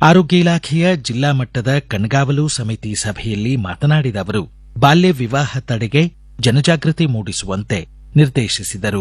ಆರೋಗ್ಯ ಇಲಾಖೆಯ ಜಿಲ್ಲಾ ಮಟ್ಟದ ಕಣ್ಗಾವಲು ಸಮಿತಿ ಸಭೆಯಲ್ಲಿ ಮಾತನಾಡಿದ ಅವರು ಬಾಲ್ಯ ವಿವಾಹ ತಡೆಗೆ ಜನಜಾಗೃತಿ ಮೂಡಿಸುವಂತೆ ನಿರ್ದೇಶಿಸಿದರು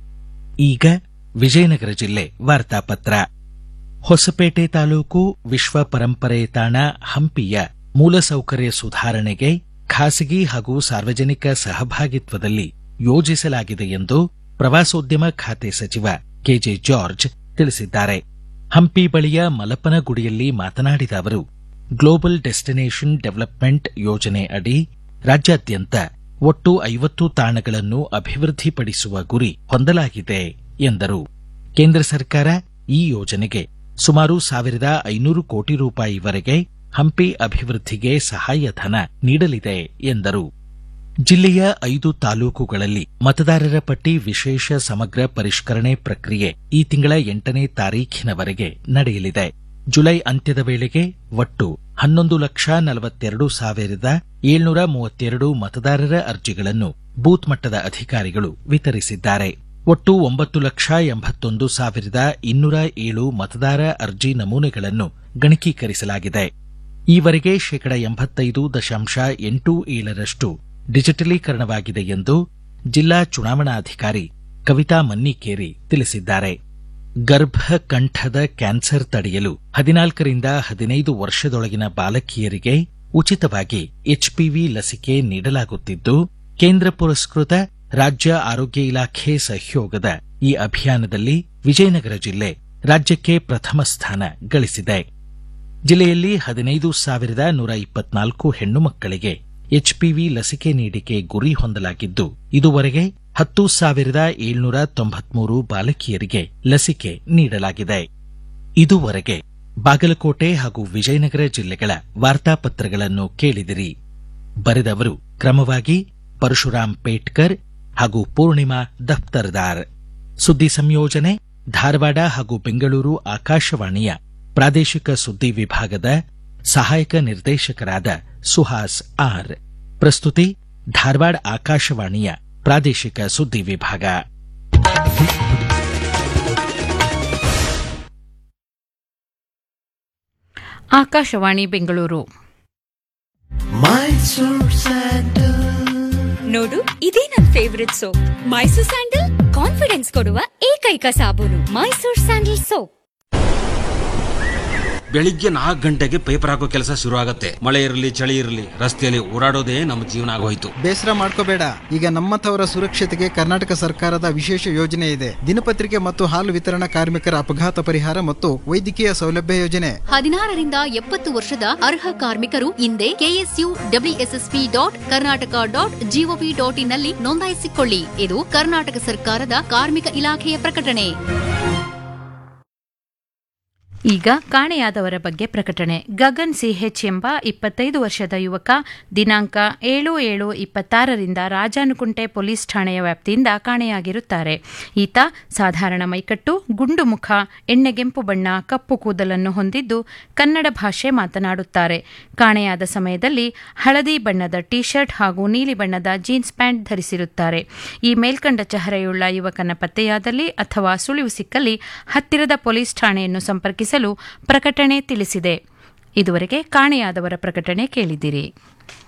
ಈಗ ವಿಜಯನಗರ ಜಿಲ್ಲೆ ವಾರ್ತಾಪತ್ರ ಹೊಸಪೇಟೆ ತಾಲೂಕು ವಿಶ್ವ ಪರಂಪರೆ ತಾಣ ಹಂಪಿಯ ಮೂಲಸೌಕರ್ಯ ಸುಧಾರಣೆಗೆ ಖಾಸಗಿ ಹಾಗೂ ಸಾರ್ವಜನಿಕ ಸಹಭಾಗಿತ್ವದಲ್ಲಿ ಯೋಜಿಸಲಾಗಿದೆ ಎಂದು ಪ್ರವಾಸೋದ್ಯಮ ಖಾತೆ ಸಚಿವ ಕೆಜೆ ಜಾರ್ಜ್ ತಿಳಿಸಿದ್ದಾರೆ ಹಂಪಿ ಬಳಿಯ ಮಲಪನಗುಡಿಯಲ್ಲಿ ಮಾತನಾಡಿದ ಅವರು ಗ್ಲೋಬಲ್ ಡೆಸ್ಟಿನೇಷನ್ ಡೆವಲಪ್ಮೆಂಟ್ ಯೋಜನೆ ಅಡಿ ರಾಜ್ಯಾದ್ಯಂತ ಒಟ್ಟು ಐವತ್ತು ತಾಣಗಳನ್ನು ಅಭಿವೃದ್ಧಿಪಡಿಸುವ ಗುರಿ ಹೊಂದಲಾಗಿದೆ ಎಂದರು ಕೇಂದ್ರ ಸರ್ಕಾರ ಈ ಯೋಜನೆಗೆ ಸುಮಾರು ಸಾವಿರದ ಐನೂರು ಕೋಟಿ ರೂಪಾಯಿವರೆಗೆ ಹಂಪಿ ಅಭಿವೃದ್ಧಿಗೆ ಸಹಾಯಧನ ನೀಡಲಿದೆ ಎಂದರು ಜಿಲ್ಲೆಯ ಐದು ತಾಲೂಕುಗಳಲ್ಲಿ ಮತದಾರರ ಪಟ್ಟಿ ವಿಶೇಷ ಸಮಗ್ರ ಪರಿಷ್ಕರಣೆ ಪ್ರಕ್ರಿಯೆ ಈ ತಿಂಗಳ ಎಂಟನೇ ತಾರೀಖಿನವರೆಗೆ ನಡೆಯಲಿದೆ ಜುಲೈ ಅಂತ್ಯದ ವೇಳೆಗೆ ಒಟ್ಟು ಹನ್ನೊಂದು ಲಕ್ಷ ನಲವತ್ತೆರಡು ಸಾವಿರದ ಏಳ್ನೂರ ಮೂವತ್ತೆರಡು ಮತದಾರರ ಅರ್ಜಿಗಳನ್ನು ಬೂತ್ ಮಟ್ಟದ ಅಧಿಕಾರಿಗಳು ವಿತರಿಸಿದ್ದಾರೆ ಒಟ್ಟು ಒಂಬತ್ತು ಲಕ್ಷ ಎಂಬತ್ತೊಂದು ಸಾವಿರದ ಇನ್ನೂರ ಏಳು ಮತದಾರ ಅರ್ಜಿ ನಮೂನೆಗಳನ್ನು ಗಣಕೀಕರಿಸಲಾಗಿದೆ ಈವರೆಗೆ ಶೇಕಡ ಎಂಬತ್ತೈದು ದಶಾಂಶ ಎಂಟು ಏಳರಷ್ಟು ಡಿಜಿಟಲೀಕರಣವಾಗಿದೆ ಎಂದು ಜಿಲ್ಲಾ ಚುನಾವಣಾಧಿಕಾರಿ ಕವಿತಾ ಮನ್ನಿಕೇರಿ ತಿಳಿಸಿದ್ದಾರೆ ಗರ್ಭಕಂಠದ ಕ್ಯಾನ್ಸರ್ ತಡೆಯಲು ಹದಿನಾಲ್ಕರಿಂದ ಹದಿನೈದು ವರ್ಷದೊಳಗಿನ ಬಾಲಕಿಯರಿಗೆ ಉಚಿತವಾಗಿ ಎಚ್ಪಿವಿ ಲಸಿಕೆ ನೀಡಲಾಗುತ್ತಿದ್ದು ಕೇಂದ್ರ ಪುರಸ್ಕೃತ ರಾಜ್ಯ ಆರೋಗ್ಯ ಇಲಾಖೆ ಸಹಯೋಗದ ಈ ಅಭಿಯಾನದಲ್ಲಿ ವಿಜಯನಗರ ಜಿಲ್ಲೆ ರಾಜ್ಯಕ್ಕೆ ಪ್ರಥಮ ಸ್ಥಾನ ಗಳಿಸಿದೆ ಜಿಲ್ಲೆಯಲ್ಲಿ ಹದಿನೈದು ಸಾವಿರದ ನೂರ ಇಪ್ಪತ್ನಾಲ್ಕು ಹೆಣ್ಣು ಮಕ್ಕಳಿಗೆ ಎಚ್ಪಿವಿ ಲಸಿಕೆ ನೀಡಿಕೆ ಗುರಿ ಹೊಂದಲಾಗಿದ್ದು ಇದುವರೆಗೆ ಹತ್ತು ಸಾವಿರದ ಏಳ್ನೂರ ತೊಂಬತ್ಮೂರು ಬಾಲಕಿಯರಿಗೆ ಲಸಿಕೆ ನೀಡಲಾಗಿದೆ ಇದುವರೆಗೆ ಬಾಗಲಕೋಟೆ ಹಾಗೂ ವಿಜಯನಗರ ಜಿಲ್ಲೆಗಳ ವಾರ್ತಾಪತ್ರಗಳನ್ನು ಕೇಳಿದಿರಿ ಬರೆದವರು ಕ್ರಮವಾಗಿ ಪರಶುರಾಮ್ ಪೇಟ್ಕರ್ ಹಾಗೂ ಪೂರ್ಣಿಮಾ ದಫ್ತರ್ದಾರ್ ಸುದ್ದಿ ಸಂಯೋಜನೆ ಧಾರವಾಡ ಹಾಗೂ ಬೆಂಗಳೂರು ಆಕಾಶವಾಣಿಯ ಪ್ರಾದೇಶಿಕ ಸುದ್ದಿ ವಿಭಾಗದ ಸಹಾಯಕ ನಿರ್ದೇಶಕರಾದ ಸುಹಾಸ್ ಆರ್ ಪ್ರಸ್ತುತಿ ಧಾರವಾಡ ಆಕಾಶವಾಣಿಯ ಪ್ರಾದೇಶಿಕ ಸುದ್ದಿ ವಿಭಾಗ ಆಕಾಶವಾಣಿ ಬೆಂಗಳೂರು ನೋಡು ಇದೇ ನನ್ favourite soap Mysore sandal confidence ಕೊಡುವ ಏಕೈಕ ಸಾಬೂನು ಮೈಸೂರ್ ಸ್ಯಾಂಡಲ್ ಸೋಪ್ ಬೆಳಿಗ್ಗೆ ನಾಲ್ಕು ಗಂಟೆಗೆ ಪೇಪರ್ ಹಾಕೋ ಕೆಲಸ ಶುರು ಆಗತ್ತೆ ಮಳೆ ಇರಲಿ ಚಳಿ ಇರಲಿ ರಸ್ತೆಯಲ್ಲಿ ಓಡಾಡೋದೇ ನಮ್ಮ ಜೀವನ ಆಗೋಯ್ತು ಬೇಸರ ಮಾಡ್ಕೋಬೇಡ ಈಗ ನಮ್ಮಂಥವರ ಸುರಕ್ಷತೆಗೆ ಕರ್ನಾಟಕ ಸರ್ಕಾರದ ವಿಶೇಷ ಯೋಜನೆ ಇದೆ ದಿನಪತ್ರಿಕೆ ಮತ್ತು ಹಾಲು ವಿತರಣಾ ಕಾರ್ಮಿಕರ ಅಪಘಾತ ಪರಿಹಾರ ಮತ್ತು ವೈದ್ಯಕೀಯ ಸೌಲಭ್ಯ ಯೋಜನೆ ಹದಿನಾರರಿಂದ ಎಪ್ಪತ್ತು ವರ್ಷದ ಅರ್ಹ ಕಾರ್ಮಿಕರು ಹಿಂದೆ KSU WSSP dot Karnataka dot GOV dot ಇನ್ನಲ್ಲಿ ನೋಂದಾಯಿಸಿಕೊಳ್ಳಿ ಇದು ಕರ್ನಾಟಕ ಸರ್ಕಾರದ ಕಾರ್ಮಿಕ ಇಲಾಖೆಯ ಪ್ರಕಟಣೆ ಈಗ ಕಾಣೆಯಾದವರ ಬಗ್ಗೆ ಪ್ರಕಟಣೆ ಗಗನ್ ಸಿಎಚ್ ಎಂಬ ಇಪ್ಪತ್ತೈದು ವರ್ಷದ ಯುವಕ ದಿನಾಂಕ ಏಳು ಏಳು ಇಪ್ಪತ್ತಾರರಿಂದ ರಾಜಾನುಕುಂಟೆ ಪೊಲೀಸ್ ಠಾಣೆಯ ವ್ಯಾಪ್ತಿಯಿಂದ ಕಾಣೆಯಾಗಿರುತ್ತಾರೆ ಈತ ಸಾಧಾರಣ ಮೈಕಟ್ಟು ಗುಂಡು ಮುಖ ಎಣ್ಣೆಗೆಂಪು ಬಣ್ಣ ಕಪ್ಪು ಕೂದಲನ್ನು ಹೊಂದಿದ್ದು ಕನ್ನಡ ಭಾಷೆ ಮಾತನಾಡುತ್ತಾರೆ ಕಾಣೆಯಾದ ಸಮಯದಲ್ಲಿ ಹಳದಿ ಬಣ್ಣದ ಟಿ ಶರ್ಟ್ ಹಾಗೂ ನೀಲಿ ಬಣ್ಣದ ಜೀನ್ಸ್ ಪ್ಯಾಂಟ್ ಧರಿಸಿರುತ್ತಾರೆ ಈ ಮೇಲ್ಕಂಡ ಚಹರೆಯುಳ್ಳ ಯುವಕನ ಪತ್ತೆಯಾದಲ್ಲಿ ಅಥವಾ ಸುಳಿವು ಸಿಕ್ಕಲ್ಲಿ ಹತ್ತಿರದ ಪೊಲೀಸ್ ಠಾಣೆಯನ್ನು ಸಂಪರ್ಕಿಸಲು ಪ್ರಕಟಣೆ ತಿಳಿಸಿದೆ ಇದುವರೆಗೆ ಕಾಣೆಯಾದವರ ಪ್ರಕಟಣೆ ಕೇಳಿದಿರಿ